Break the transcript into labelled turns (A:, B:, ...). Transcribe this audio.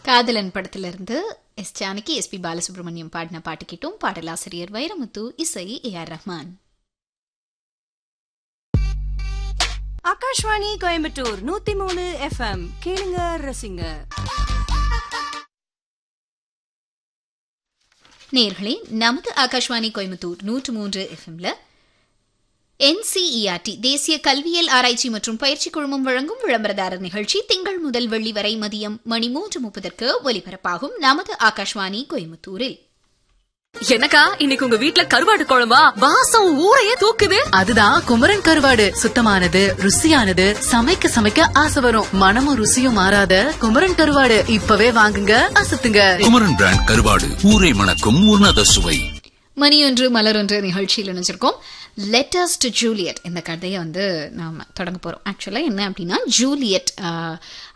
A: காதலன் படத்திலிருந்து S Janaki S P Balasubrahmanyam பாடின பாட்டு கேட்டும் பாடலாசிரியர் வைரமுத்து இசை ஏ ஆர் ரஹ்மான்
B: ஆகாஷ்வாணி கோயம்புத்தூர் நூத்தி மூணு எஃப்எம் கேளுங்க ரசிங்க
A: நேர்களே நமது ஆகாஷ்வாணி கோயம்புத்தூர் நூற்று மூன்று எஃப்எம்ல என்சிஇஆர்டி தேசிய கல்வியியல் ஆராய்ச்சி மற்றும் பயிற்சி குழுமம் வழங்கும் விளம்பரதாரர் நிகழ்ச்சி திங்கள் முதல் வெள்ளி வரை மதியம் மணி மூன்று முப்பதற்கு ஒலிபரப்பாகும் நமது ஆகாஷ்வாணி கோயம்புத்தூரில்
C: எனக்கா இன்னைக்கு உங்க வீட்ல கருவாடு குழம்பா வாசம் ஊரையே தூக்குது
D: அதுதான் குமரன் கருவாடு சுத்தமானது ருசியானது சமைக்க சமைக்க ஆசை வரும் மனமும் ருசியும் மாறாத குமரன் கருவாடு இப்பவே வாங்குங்க அசத்துங்க
E: குமரன் பிராண்ட் கருவாடு ஊரை மணக்கும் உன்னத சுவை
A: மணியொன்று மலரொன்று நிகழ்ச்சியில் நினைச்சிருக்கோம் லெட்டர்ஸ் டு ஜூலியட் இந்த கதையை வந்து நாம் தொடங்க போகிறோம் ஆக்சுவலாக என்ன அப்படின்னா ஜூலியட்